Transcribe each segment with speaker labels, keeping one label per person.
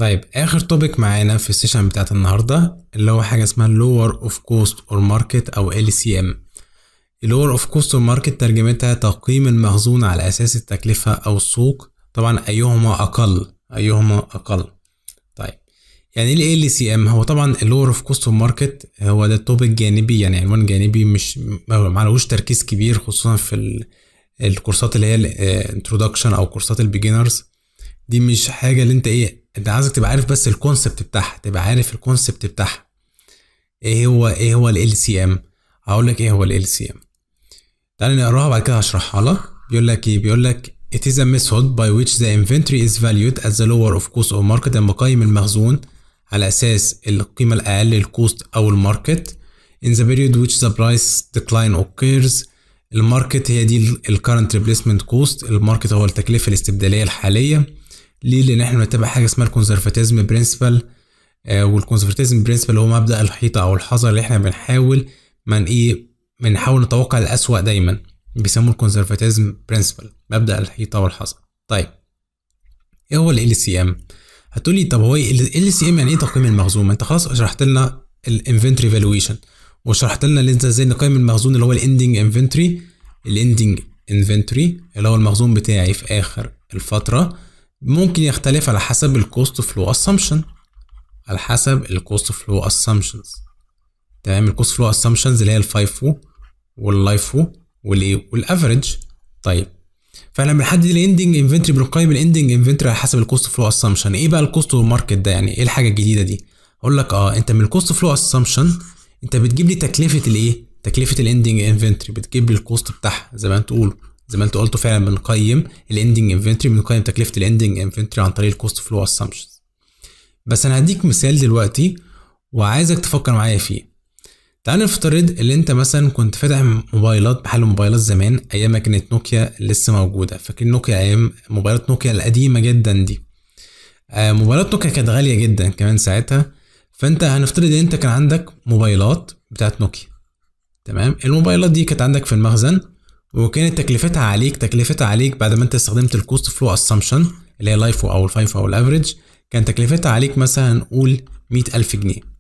Speaker 1: طيب اخر توبيك معانا في السيشن بتاعت النهارده اللي هو حاجه اسمها lower of cost or market او LCM lower of cost or market ترجمتها تقييم المخزون على اساس التكلفه او السوق طبعا ايهما اقل ايهما اقل طيب يعني ايه ال LCM هو طبعا اللور اوف كوست اوف ماركت هو ده توبيك جانبي يعني عنوان جانبي مش معلوش تركيز كبير خصوصا في الكورسات اللي هي الانترودكشن او كورسات البيجنرز دي مش حاجه اللي انت ايه انت عايزك تبقى عارف بس الكونسبت بتاعها تبقى عارف الكونسبت بتاعها ايه هو ايه هو ال LCM هقول لك ايه هو ال LCM تعالى نقراها بعد كده هشرحها لك بيقول لك ايه بيقول لك It is a method by which the inventory is valued as the lower of cost or market لما بقيم المخزون على أساس القيمة الأقل للكوست أو الماركت in the period which the price decline occurs الماركت هي دي ال current replacement cost الماركت هو التكلفة الاستبدالية الحالية ليه لأن احنا بنتبع حاجة اسمها الكونسرفاتيزم برنسبل والكونسرفاتيزم برنسبل هو مبدأ الحيطة أو الحذر اللي احنا بنحاول من إيه بنحاول نتوقع الأسوأ دايما بيسموه الكونسرفاتيزم برنسبل مبدأ الحيطة والحذر طيب ايه هو ال LCM هتقولي طب هو ال LCM يعني ايه تقييم المخزون ما انت خلاص شرحت لنا الانفنتوري فالويشن وشرحت لنا اللي انت ازاي نقيم المخزون اللي هو الاندنج انفنتوري الاندنج انفنتوري اللي هو المخزون بتاعي في اخر الفتره ممكن يختلف على حسب الكوست فلو اسامبشن على حسب الكوست فلو اسامبشنز تمام الكوست فلو اسامبشنز اللي هي الفايفو واللايفو والايه والافريج طيب فاحنا بنحدد الاندنج انفنتوري بنقيم الاندنج انفنتوري على حسب الكوست فلو اسامبشن ايه بقى الكوست ماركت ده يعني ايه الحاجه الجديده دي اقول لك اه انت من الكوست فلو اسامبشن انت بتجيب لي تكلفه الايه تكلفه الاندنج انفنتوري بتجيب لي الكوست بتاعها زي ما انت تقول زي ما انت قلت فعلا بنقيم الاندنج انفنتوري بنقيم تكلفه الاندنج انفنتوري عن طريق الكوست فلو اسامبشنز بس انا هديك مثال دلوقتي وعايزك تفكر معايا فيه تعال نفترض اللي انت مثلا كنت فاتح موبايلات محل موبايلات زمان ايام ما كانت نوكيا لسه موجوده فاكر نوكيا ايام موبايلات نوكيا القديمه جدا دي آه موبايلات نوكيا كانت غاليه جدا كمان ساعتها فانت هنفترض ان انت كان عندك موبايلات بتاعت نوكيا تمام الموبايلات دي كانت عندك في المخزن وكانت تكلفتها عليك تكلفتها عليك بعد ما انت استخدمت الكوست فلو اسامبشن اللي هي لايفو او الفايفو او الافريج كان تكلفتها عليك مثلا نقول مئة ألف جنيه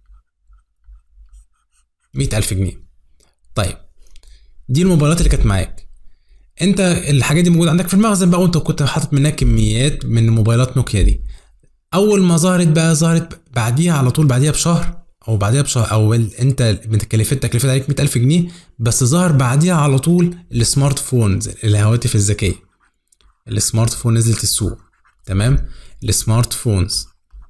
Speaker 1: مئة ألف جنيه طيب دي الموبايلات اللي كانت معاك انت الحاجات دي موجوده عندك في المخزن بقى وانت كنت حاطط منها كميات من موبايلات نوكيا دي اول ما ظهرت بقى ظهرت بعديها على طول بعديها بشهر او بعديها بشهر او انت متكلفت تكلفت عليك 100000 جنيه بس ظهر بعديها على طول السمارت فونز الهواتف الذكيه السمارت فون نزلت السوق تمام السمارت فونز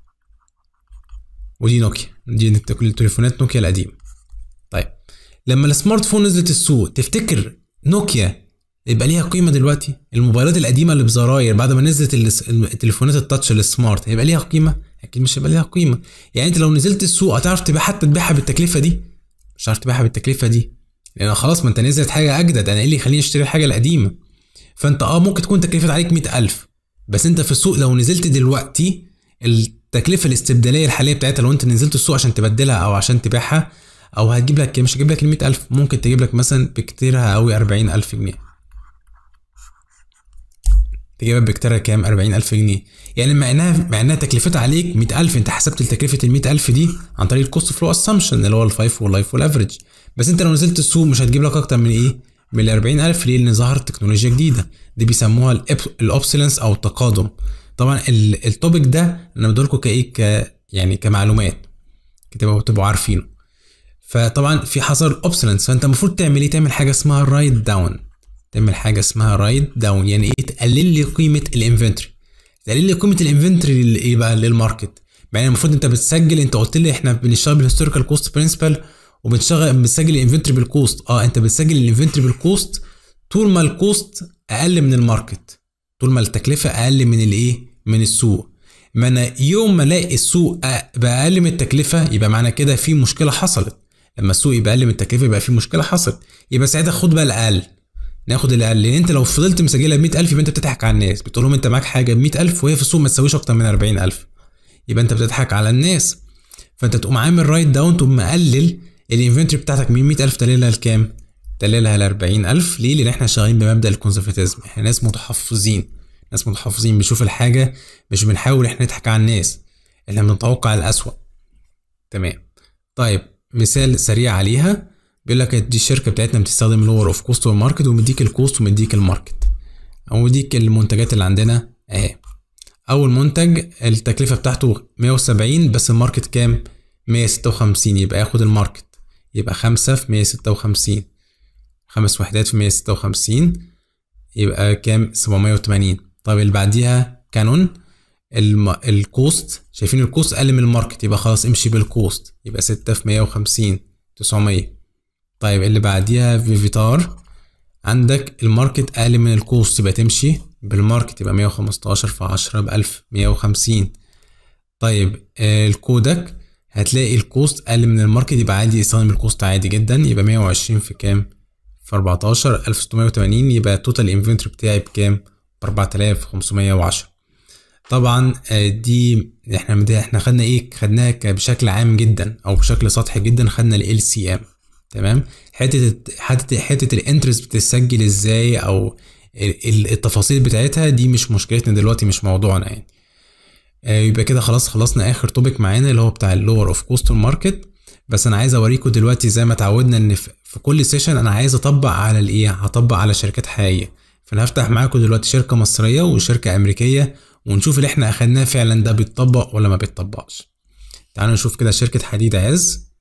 Speaker 1: ودي نوكيا دي التليفونات نوكيا القديمه طيب لما السمارت فون نزلت السوق تفتكر نوكيا يبقى ليها قيمه دلوقتي الموبايلات القديمه اللي بزراير بعد ما نزلت التليفونات التاتش السمارت هيبقى ليها قيمه اكيد مش هيبقى ليها قيمه يعني انت لو نزلت السوق هتعرف تبيع حتى تبيعها بالتكلفه دي مش هتعرف تبيعها بالتكلفه دي لان خلاص ما انت نزلت حاجه اجدد انا ايه اللي يخليني اشتري الحاجه القديمه فانت اه ممكن تكون تكلفه عليك مئة ألف بس انت في السوق لو نزلت دلوقتي التكلفه الاستبداليه الحاليه بتاعتها لو انت نزلت السوق عشان تبدلها او عشان تبيعها او هتجيب لك مش هتجيب لك ال ألف ممكن تجيب لك مثلا بكتيرها قوي أربعين ألف جنيه تجيبها بكتيرها كام أربعين ألف جنيه يعني مع انها مع انها تكلفتها عليك مئة ألف انت حسبت تكلفة ال ألف دي عن طريق الكوست فلو اسامبشن اللي هو الفايف واللايف والافريج بس انت لو نزلت السوق مش هتجيب لك اكتر من ايه من ال ألف ليه لان ظهرت تكنولوجيا جديده دي بيسموها الاوبسلنس او التقادم طبعا التوبيك ده انا بدولكم كايه ك يعني كمعلومات تبقوا تبقوا عارفينه فطبعا في حصل اوبسلنس فانت المفروض تعمل ايه تعمل حاجه اسمها رايت داون تعمل حاجه اسمها رايت داون يعني ايه تقلل لي قيمه الانفنتوري تقلل لي قيمه الانفنتوري ايه بقى للماركت يعني المفروض انت بتسجل انت قلت لي احنا بنشتغل بالهيستوريكال كوست برنسبل وبنشتغل بنسجل الانفنتوري بالكوست اه انت بتسجل الانفنتوري بالكوست طول ما الكوست اقل من الماركت طول ما التكلفه اقل من الايه من السوق ما انا يوم ما الاقي السوق باقل من التكلفه يبقى معنى كده في مشكله حصلت لما السوق يبقى اقل من التكلفه يبقى في مشكله حصلت يبقى ساعتها خد بقى الاقل ناخد الاقل لان انت لو فضلت مسجلها ب 100000 يبقى انت بتضحك على الناس بتقول لهم انت معاك حاجه ب 100000 وهي في السوق ما تساويش اكتر من 40000 يبقى انت بتضحك على الناس فانت تقوم عامل رايت داون تقوم مقلل الانفنتوري بتاعتك من 100000 تقللها لكام؟ تقللها ل 40000 ليه؟ لان احنا شغالين بمبدا الكونسرفاتيزم احنا ناس متحفظين ناس متحفظين بنشوف الحاجه مش بنحاول احنا نضحك على الناس احنا بنتوقع الأسوأ تمام طيب مثال سريع عليها بيقول لك دي الشركة بتاعتنا بتستخدم لور اوف كوست والماركت ومديك الكوست ومديك الماركت او مديك المنتجات اللي عندنا اهي اول منتج التكلفة بتاعته 170 بس الماركت كام 156 يبقى ياخد الماركت يبقى خمسة في 156 خمس وحدات في 156 يبقى كام 780 طيب اللي بعديها كانون الم... الكوست شايفين الكوست اقل من الماركت يبقى خلاص امشي بالكوست يبقى ستة في مية وخمسين تسعمية طيب اللي بعديها فيفيتار عندك الماركت اقل من الكوست يبقى تمشي بالماركت يبقى مية وخمستاشر في عشرة بألف مية وخمسين طيب آه الكودك هتلاقي الكوست اقل من الماركت يبقى عادي يستخدم الكوست عادي جدا يبقى مية وعشرين في كام في أربعتاشر ألف ستمية وتمانين يبقى التوتال انفنتوري بتاعي بكام بأربعة آلاف خمسمية وعشرة طبعا دي احنا احنا خدنا ايه خدناها بشكل عام جدا او بشكل سطحي جدا خدنا ال سي ام تمام حته حته حته الانترست بتتسجل ازاي او التفاصيل بتاعتها دي مش مشكلتنا دلوقتي مش موضوعنا يعني يبقى كده خلاص خلصنا اخر توبيك معانا اللي هو بتاع اللور اوف كوست ماركت بس انا عايز اوريكم دلوقتي زي ما اتعودنا ان في كل سيشن انا عايز اطبق على الايه هطبق على شركات حقيقيه فانا هفتح معاكم دلوقتي شركه مصريه وشركه امريكيه ونشوف اللي احنا اخدناه فعلا ده بيتطبق ولا ما بيتطبقش تعالوا نشوف كده شركة حديد عز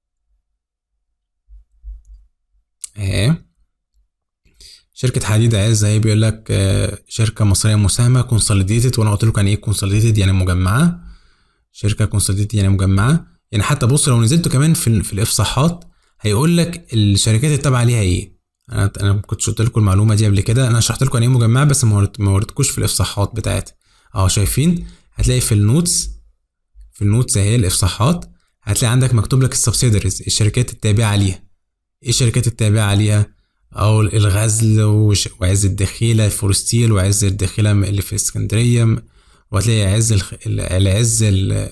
Speaker 1: اهي شركة حديد عز اهي بيقول لك شركة مصرية مساهمة كونسوليديتد وانا قلت لكم يعني ايه كونسوليديتد يعني مجمعة شركة كونسوليديتد يعني مجمعة يعني حتى بص لو نزلتوا كمان في, في الافصاحات هيقول لك الشركات التابعة ليها ايه انا انا ما كنتش قلت لكم المعلومة دي قبل كده انا شرحت لكم يعني ايه مجمعة بس ما وريتكوش في الافصاحات بتاعتها اهو شايفين هتلاقي في النوتس في النوتس اهي الافصاحات هتلاقي عندك مكتوب لك السبسيدريز الشركات التابعه ليها ايه الشركات التابعه ليها او الغزل وعز الدخيله فورستيل وعز الدخيله اللي في اسكندريه وهتلاقي عز الخ... العز ال...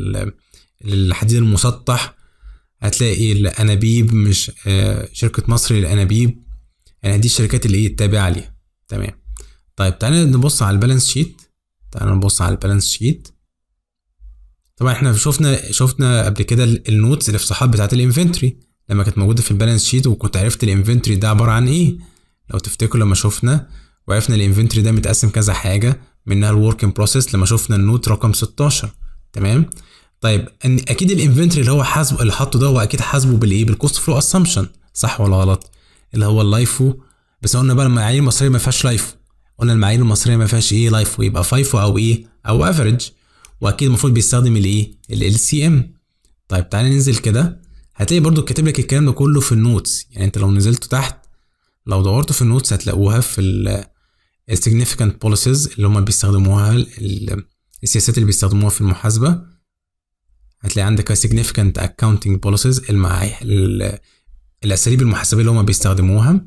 Speaker 1: للحديد المسطح هتلاقي الانابيب مش شركه مصر للانابيب يعني دي الشركات اللي ايه التابعه ليها تمام طيب تعالى نبص على البالانس شيت تعالوا نبص على البالانس شيت طبعا احنا شفنا شفنا قبل كده النوتس الافصاحات بتاعت الانفنتوري لما كانت موجوده في البالانس شيت وكنت عرفت الانفنتوري ده عباره عن ايه لو تفتكروا لما شفنا وعرفنا الانفنتوري ده متقسم كذا حاجه منها الورك ان بروسيس لما شفنا النوت رقم 16 تمام طيب ان اكيد الانفنتوري اللي هو حاسبه اللي حاطه ده هو اكيد حاسبه بالايه بالكوست فلو اسامبشن صح ولا غلط اللي هو اللايفو بس قلنا بقى المعايير المصريه ما فيهاش لايفو قلنا المعايير المصريه ما فيهاش ايه لايف ويبقى فايفو او ايه او افريج واكيد المفروض بيستخدم الايه ال سي ام طيب تعالى ننزل كده هتلاقي برضو كاتب لك الكلام ده كله في النوتس يعني انت لو نزلتوا تحت لو دورتوا في النوتس هتلاقوها في ال significant policies اللي هم بيستخدموها السياسات اللي بيستخدموها في المحاسبة هتلاقي عندك significant accounting policies المعايير الأساليب المحاسبية اللي هم بيستخدموها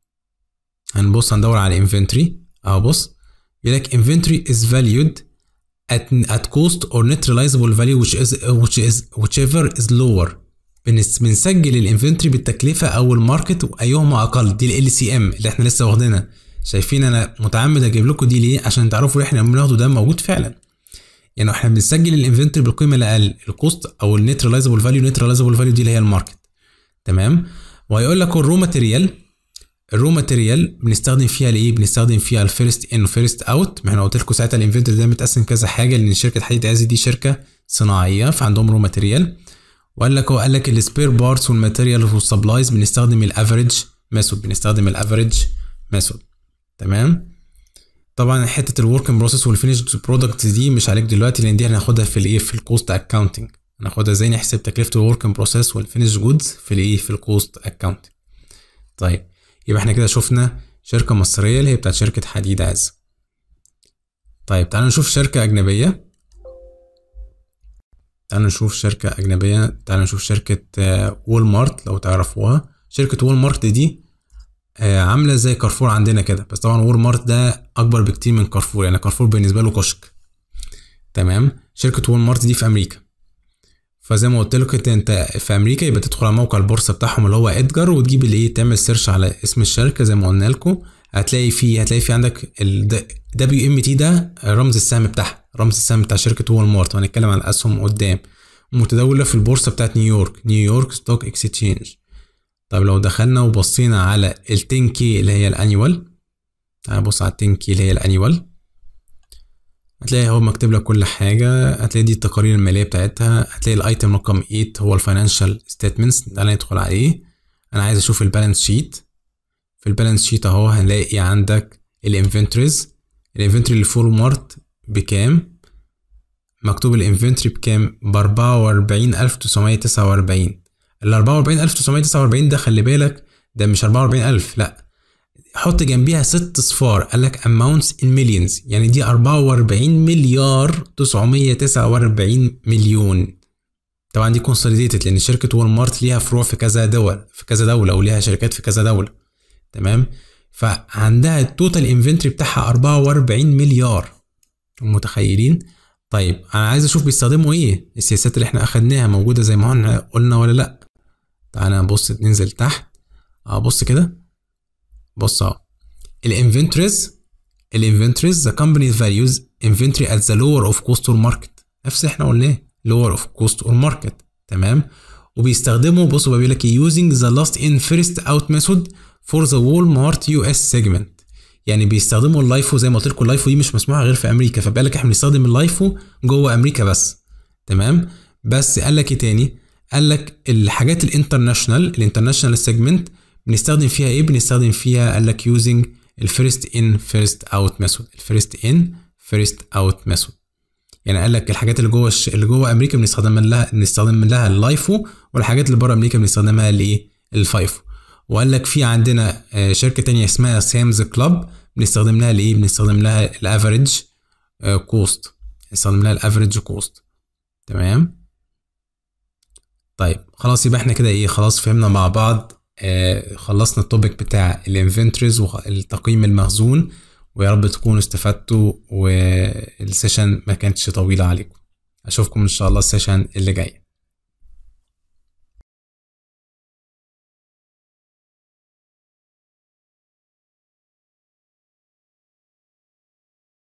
Speaker 1: هنبص هندور على inventory اهو بص يقول لك inventory is valued at, at cost or net realizable value which is which is whichever is lower بنسجل الانفنتوري بالتكلفه او الماركت ايهما اقل دي ال سي ام اللي احنا لسه واخدينها شايفين انا متعمد اجيب لكم دي ليه عشان تعرفوا اللي احنا بناخده ده موجود فعلا يعني احنا بنسجل الانفنتوري بالقيمه الاقل الكوست او النت ريلايزبل فاليو النت ريلايزبل فاليو دي اللي هي الماركت تمام وهيقول لك الرو ماتيريال الرو ماتيريال بنستخدم فيها لايه بنستخدم فيها الفيرست ان وفيرست اوت ما احنا قلت لكم ساعتها الانفنتوري ده متقسم كذا حاجه لان شركه حديد عز دي شركه صناعيه فعندهم رو ماتيريال وقال لك هو قال لك السبير بارتس والماتيريال والسبلايز بنستخدم الافريج ميثود بنستخدم الافريج ميثود تمام طبعا حته الورك ان بروسيس والفينيشد برودكت دي مش عليك دلوقتي لان دي هناخدها في الايه في الكوست اكاونتنج هناخدها ازاي نحسب تكلفه الورك ان بروسيس والفينيش جودز في الايه في الكوست اكاونتنج طيب يبقى احنا كده شفنا شركه مصريه اللي هي بتاعت شركه حديد عز طيب تعالوا نشوف شركه اجنبيه تعالوا نشوف شركة أجنبية تعالوا نشوف شركة وول مارت لو تعرفوها شركة وول مارت دي عاملة زي كارفور عندنا كده بس طبعا وول مارت ده أكبر بكتير من كارفور يعني كارفور بالنسبة له كشك تمام شركة وول مارت دي في أمريكا فزي ما قلت لك انت في امريكا يبقى تدخل على موقع البورصه بتاعهم اللي هو ادجار وتجيب الايه تعمل سيرش على اسم الشركه زي ما قلنا لكم هتلاقي فيه هتلاقي في عندك ال دبليو ام تي ده رمز السهم بتاعها رمز السهم بتاع شركه وول مارت وهنتكلم عن الاسهم قدام متداوله في البورصه بتاعت نيويورك نيويورك ستوك اكسشينج طيب لو دخلنا وبصينا على ال 10 كي اللي هي الانيوال تعال بص على ال 10 كي اللي هي الانيوال هتلاقي هو مكتوب لك كل حاجة هتلاقي دي التقارير المالية بتاعتها هتلاقي الايتم رقم 8 هو الفاينانشال ستيتمنتس تعالى ندخل عليه انا عايز اشوف البالانس شيت في البالانس شيت اهو هنلاقي عندك الانفنتوريز الانفنتوري اللي فول مارت بكام مكتوب الانفنتوري بكام ب 44949 ال 44949 ده خلي بالك ده مش 44000 لا حط جنبيها ست صفار قال لك amounts in millions يعني دي 44 مليار 949 مليون طبعا دي كونسوليديتد لان شركه وول مارت ليها فروع في كذا دول في كذا دوله وليها شركات في كذا دوله تمام فعندها التوتال انفنتوري بتاعها 44 مليار متخيلين طيب انا عايز اشوف بيستخدموا ايه السياسات اللي احنا اخدناها موجوده زي ما احنا قلنا ولا لا تعالى نبص ننزل تحت اه بص كده بص اهو الانفنتوريز الانفنتوريز ذا كومباني فاليوز انفنتوري ات ذا لور اوف كوست اور ماركت نفس اللي احنا قلناه لور اوف كوست اور ماركت تمام وبيستخدموا بصوا بيقول لك using the last in first out method for the Walmart US segment يعني بيستخدموا اللايفو زي ما قلت لكم اللايفو دي مش مسموحه غير في امريكا فبالك احنا بنستخدم اللايفو جوه امريكا بس تمام بس قال لك ايه تاني قال لك الحاجات الانترناشونال الانترناشونال سيجمنت بنستخدم فيها ايه بنستخدم فيها قال لك يوزنج الفيرست ان فيرست اوت ميثود الفيرست ان فيرست اوت ميثود يعني قال لك الحاجات اللي جوه الش... اللي جوه امريكا بنستخدم لها بنستخدم لها اللايفو والحاجات اللي بره امريكا بنستخدمها الايه الفايفو وقال لك في عندنا شركه تانية اسمها سامز كلاب بنستخدم لها الايه بنستخدم لها الافريج كوست بنستخدم لها الافريج كوست تمام طيب خلاص يبقى احنا كده ايه خلاص فهمنا مع بعض آه خلصنا التوبيك بتاع الانفنتوريز والتقييم المخزون ويا رب تكونوا استفدتوا والسيشن ما كانتش طويلة عليكم اشوفكم ان شاء الله السيشن اللي جاي